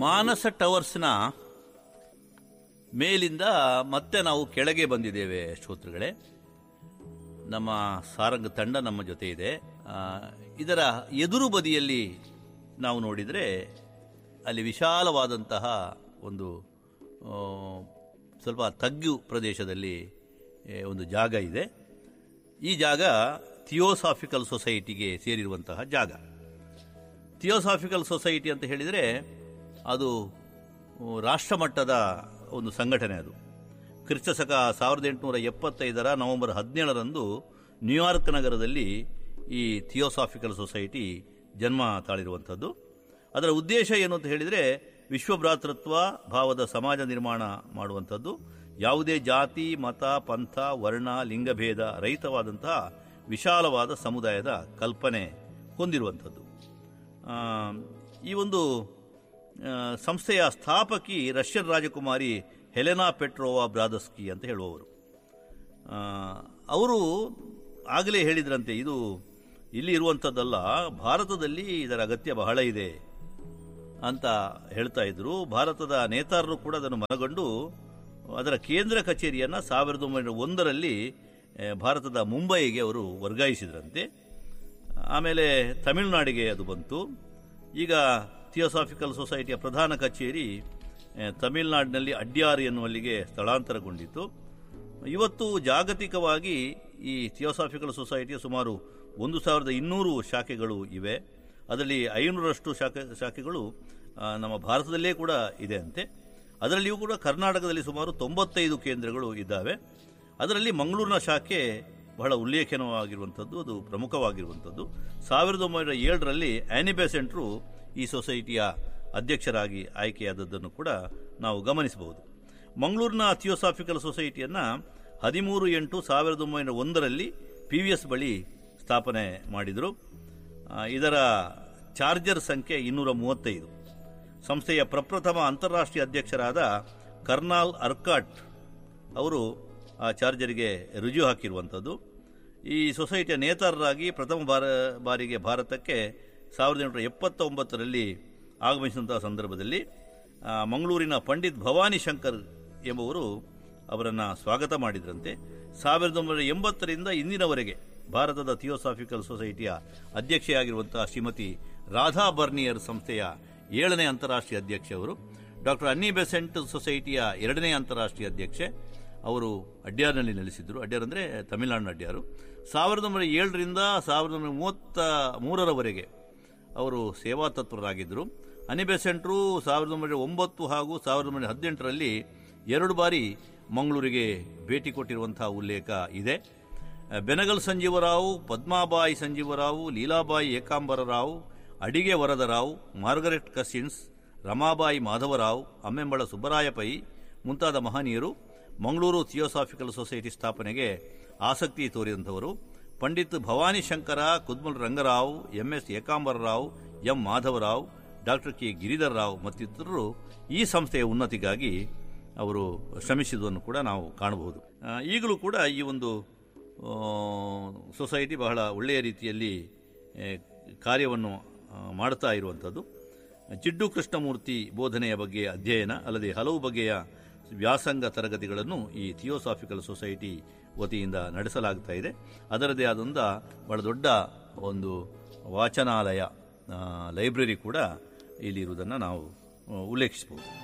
ಮಾನಸ ಟವರ್ಸ್ನ ಮೇಲಿಂದ ಮತ್ತೆ ನಾವು ಕೆಳಗೆ ಬಂದಿದ್ದೇವೆ ಶ್ರೋತೃಗಳೇ ನಮ್ಮ ಸಾರಂಗ್ ತಂಡ ನಮ್ಮ ಜೊತೆ ಇದೆ ಆ, ಇದರ ಎದುರು ಬದಿಯಲ್ಲಿ ನಾವು ನೋಡಿದರೆ ಅಲ್ಲಿ ವಿಶಾಲವಾದಂತಹ ಒಂದು ಆ, ಸ್ವಲ್ಪ ತಗ್ಗು ಪ್ರದೇಶದಲ್ಲಿ ಏ, ಒಂದು ಜಾಗ ಇದೆ ಈ ಜಾಗ ಥಿಯೋಸಾಫಿಕಲ್ ಸೊಸೈಟಿಗೆ ಸೇರಿರುವಂತಹ ಜಾಗ ಥಿಯೋಸಾಫಿಕಲ್ ಸೊಸೈಟಿ ಅಂತ ಹೇಳಿದರೆ ಅದು ಆ, ರಾಷ್ಟ್ರಮಟ್ಟದ ಒಂದು ಸಂಘಟನೆ ಅದು ಕ್ರಿಸ್ತಶಕ ಸಾವಿರದ ಎಂಟುನೂರ ಎಪ್ಪತ್ತೈದರ ನವೆಂಬರ್ ಹದಿನೇಳರಂದು ನ್ಯೂಯಾರ್ಕ್ ನಗರದಲ್ಲಿ ಈ ಥಿಯೋಸಾಫಿಕಲ್ ಸೊಸೈಟಿ ಜನ್ಮ ತಾಳಿರುವಂಥದ್ದು ಅದರ ಉದ್ದೇಶ ಏನು ಅಂತ ಹೇಳಿದರೆ ವಿಶ್ವಭ್ರಾತೃತ್ವ ಭಾವದ ಸಮಾಜ ನಿರ್ಮಾಣ ಮಾಡುವಂಥದ್ದು ಯಾವುದೇ ಜಾತಿ ಮತ ಪಂಥ ವರ್ಣ ಲಿಂಗಭೇದ ರಹಿತವಾದಂತಹ ವಿಶಾಲವಾದ ಸಮುದಾಯದ ಕಲ್ಪನೆ ಹೊಂದಿರುವಂಥದ್ದು ಆ, ಈ ಒಂದು ಆ, ಸಂಸ್ಥೆಯ ಸ್ಥಾಪಕಿ ರಷ್ಯನ್ ರಾಜಕುಮಾರಿ ಹೆಲೆನಾ ಪೆಟ್ರೋವಾ ಬ್ರಾದಸ್ಕಿ ಅಂತ ಹೇಳುವವರು ಆ, ಅವರು ಆಗಲೇ ಹೇಳಿದ್ರಂತೆ ಇದು ಇಲ್ಲಿ ಇರುವಂಥದ್ದಲ್ಲ ಭಾರತದಲ್ಲಿ ಇದರ ಅಗತ್ಯ ಬಹಳ ಇದೆ ಅಂತ ಹೇಳ್ತಾ ಇದ್ರು ಭಾರತದ ನೇತಾರರು ಕೂಡ ಅದನ್ನು ಮನಗಂಡು ಅದರ ಕೇಂದ್ರ ಕಚೇರಿಯನ್ನು ಸಾವಿರದ ಒಂಬೈನೂರ ಒಂದರಲ್ಲಿ ಆ, ಭಾರತದ ಮುಂಬೈಗೆ ಅವರು ವರ್ಗಾಯಿಸಿದ್ರಂತೆ ಆಮೇಲೆ ತಮಿಳುನಾಡಿಗೆ ಅದು ಬಂತು ಈಗ ಥಿಯೋಸಾಫಿಕಲ್ ಸೊಸೈಟಿಯ ಪ್ರಧಾನ ಕಚೇರಿ ಆ, ತಮಿಳುನಾಡಿನಲ್ಲಿ ಅಡ್ಯಾರ್ ಎನ್ನುವಲ್ಲಿಗೆ ಸ್ಥಳಾಂತರಗೊಂಡಿತು ಇವತ್ತು ಜಾಗತಿಕವಾಗಿ ಈ ಥಿಯೋಸಾಫಿಕಲ್ ಸೊಸೈಟಿಯ ಸುಮಾರು ಒಂದು ಸಾವಿರದ ಇನ್ನೂರು ಶಾಖೆಗಳು ಇವೆ ಅದರಲ್ಲಿ ಐನೂರಷ್ಟು ಶಾಖೆ ಶಾಖೆಗಳು ಆ, ನಮ್ಮ ಭಾರತದಲ್ಲೇ ಕೂಡ ಇದೆ ಅಂತೆ ಅದರಲ್ಲಿಯೂ ಕೂಡ ಕರ್ನಾಟಕದಲ್ಲಿ ಸುಮಾರು ತೊಂಬತ್ತೈದು ಕೇಂದ್ರಗಳು ಇದ್ದಾವೆ ಅದರಲ್ಲಿ ಮಂಗಳೂರಿನ ಶಾಖೆ ಬಹಳ ಉಲ್ಲೇಖನವಾಗಿರುವಂಥದ್ದು ಅದು ಪ್ರಮುಖವಾಗಿರುವಂಥದ್ದು ಸಾವಿರದ ಒಂಬೈನೂರ ಏಳರಲ್ಲಿ ಆನಿಬೆಸೆಂಟ್ರು ಈ ಸೊಸೈಟಿಯ ಅಧ್ಯಕ್ಷರಾಗಿ ಆಯ್ಕೆಯಾದದ್ದನ್ನು ಕೂಡ ನಾವು ಗಮನಿಸಬಹುದು ಮಂಗಳೂರಿನ ಥಿಯೋಸಾಫಿಕಲ್ ಸೊಸೈಟಿಯನ್ನು ಹದಿಮೂರು ಎಂಟು ಸಾವಿರದ ಒಂಬೈನೂರ ಒಂದರಲ್ಲಿ ಪಿ ವಿ ಎಸ್ ಬಳಿ ಸ್ಥಾಪನೆ ಮಾಡಿದರು ಆ, ಇದರ ಚಾರ್ಜರ್ ಸಂಖ್ಯೆ ಇನ್ನೂರ ಮೂವತ್ತೈದು ಸಂಸ್ಥೆಯ ಪ್ರಪ್ರಥಮ ಅಂತಾರಾಷ್ಟ್ರೀಯ ಅಧ್ಯಕ್ಷರಾದ ಕರ್ನಾಲ್ ಅರ್ಕಾಟ್ ಅವರು ಆ ಚಾರ್ಜರ್ಗೆ ರುಜು ಹಾಕಿರುವಂಥದ್ದು ಈ ಸೊಸೈಟಿಯ ನೇತಾರರಾಗಿ ಪ್ರಥಮ ಬಾರ ಬಾರಿಗೆ ಭಾರತಕ್ಕೆ ಸಾವಿರದ ಎಂಟುನೂರ ಎಪ್ಪತ್ತೊಂಬತ್ತರಲ್ಲಿ ಆಗಮಿಸಿದಂತಹ ಸಂದರ್ಭದಲ್ಲಿ ಆ, ಮಂಗಳೂರಿನ ಪಂಡಿತ್ ಭವಾನಿ ಶಂಕರ್ ಎಂಬುವರು ಅವರನ್ನು ಸ್ವಾಗತ ಮಾಡಿದ್ರಂತೆ ಸಾವಿರದ ಒಂಬೈನೂರ ಎಂಬತ್ತರಿಂದ ಇಂದಿನವರೆಗೆ ಭಾರತದ ಥಿಯೋಸಾಫಿಕಲ್ ಸೊಸೈಟಿಯ ಅಧ್ಯಕ್ಷೆಯಾಗಿರುವಂತಹ ಶ್ರೀಮತಿ ರಾಧಾ ಬರ್ನಿಯರ್ ಸಂಸ್ಥೆಯ ಏಳನೇ ಅಂತಾರಾಷ್ಟ್ರೀಯ ಅಧ್ಯಕ್ಷೆ ಅವರು ಡಾಕ್ಟರ್ ಅನ್ನಿ ಬೆಸೆಂಟ್ ಸೊಸೈಟಿಯ ಎರಡನೇ ಅಂತಾರಾಷ್ಟ್ರೀಯ ಅಧ್ಯಕ್ಷೆ ಅವರು ಅಡ್ಯಾರ್ನಲ್ಲಿ ನೆಲೆಸಿದ್ರು ಅಡ್ಯಾರ್ ಅಂದರೆ ತಮಿಳುನಾಡಿನ ಅಡ್ಯಾರು ಸಾವಿರದ ಒಂಬೈನೂರ ಏಳರಿಂದ ಸಾವಿರದ ಒಂಬೈನೂರ ಮೂವತ್ತ ಮೂರರವರೆಗೆ ಅವರು ಸೇವಾ ತತ್ಪರರಾಗಿದ್ದರು ಅನಿಬೆಸೆಂಟ್ರು ಸಾವಿರದ ಒಂಬೈನೂರ ಒಂಬತ್ತು ಹಾಗೂ ಸಾವಿರದ ಒಂಬೈನೂರ ಹದಿನೆಂಟರಲ್ಲಿ ಎರಡು ಬಾರಿ ಮಂಗಳೂರಿಗೆ ಭೇಟಿ ಕೊಟ್ಟಿರುವಂತಹ ಉಲ್ಲೇಖ ಇದೆ ಬೆನಗಲ್ ಸಂಜೀವರಾವ್ ಪದ್ಮಾಬಾಯಿ ಸಂಜೀವರಾವ್ ಲೀಲಾಬಾಯಿ ಏಕಾಂಬರರಾವ್ ಅಡಿಗೆ ವರದರಾವ್ ಮಾರ್ಗರೆಟ್ ಕಸಿನ್ಸ್ ರಮಾಬಾಯಿ ಮಾಧವರಾವ್ ಅಮ್ಮೆಂಬಳ ಸುಬ್ಬರಾಯ ಪೈ ಮುಂತಾದ ಮಹನೀಯರು ಮಂಗಳೂರು ಥಿಯೋಸಾಫಿಕಲ್ ಸೊಸೈಟಿ ಸ್ಥಾಪನೆಗೆ ಆಸಕ್ತಿ ತೋರಿದಂಥವರು Pandit Bhavani Shankara Kudmal Rangarao M S Ekambararao M Madhavarao doctor K Giridhar Rao ಮತ್ತಿತರರು ಈ ಸಂಸ್ಥೆಯ ಉನ್ನತಿಗಾಗಿ ಅವರು ಶ್ರಮಿಸಿದುದನ್ನು ಕೂಡ ನಾವು ಕಾಣಬಹುದು ಆ, ಈಗಲೂ ಕೂಡ ಈ ಒಂದು ಆ, ಸೊಸೈಟಿ ಬಹಳ ಒಳ್ಳೆಯ ರೀತಿಯಲ್ಲಿ ಆ, ಕಾರ್ಯವನ್ನು ಆ, ಮಾಡ್ತಾ ಇರುವಂಥದ್ದು ಚಿಡ್ಡು ಕೃಷ್ಣಮೂರ್ತಿ ಬೋಧನೆಯ ಬಗ್ಗೆ ಅಧ್ಯಯನ ಅಲ್ಲದೆ ಹಲವು ಬಗೆಯ ವ್ಯಾಸಂಗ ತರಗತಿಗಳನ್ನು ಈ ಥಿಯೋಸಾಫಿಕಲ್ ಸೊಸೈಟಿ ವತಿಯಿಂದ ನಡೆಸಲಾಗ್ತಾ ಇದೆ ಅದರದೇ ಆದಂಥ ಬಹಳ ದೊಡ್ಡ ಒಂದು ವಾಚನಾಲಯ ಆ, ಲೈಬ್ರರಿ ಕೂಡ ಇಲ್ಲಿ ಇರುವುದನ್ನು ನಾವು ಆ, ಉಲ್ಲೇಖಿಸಬಹುದು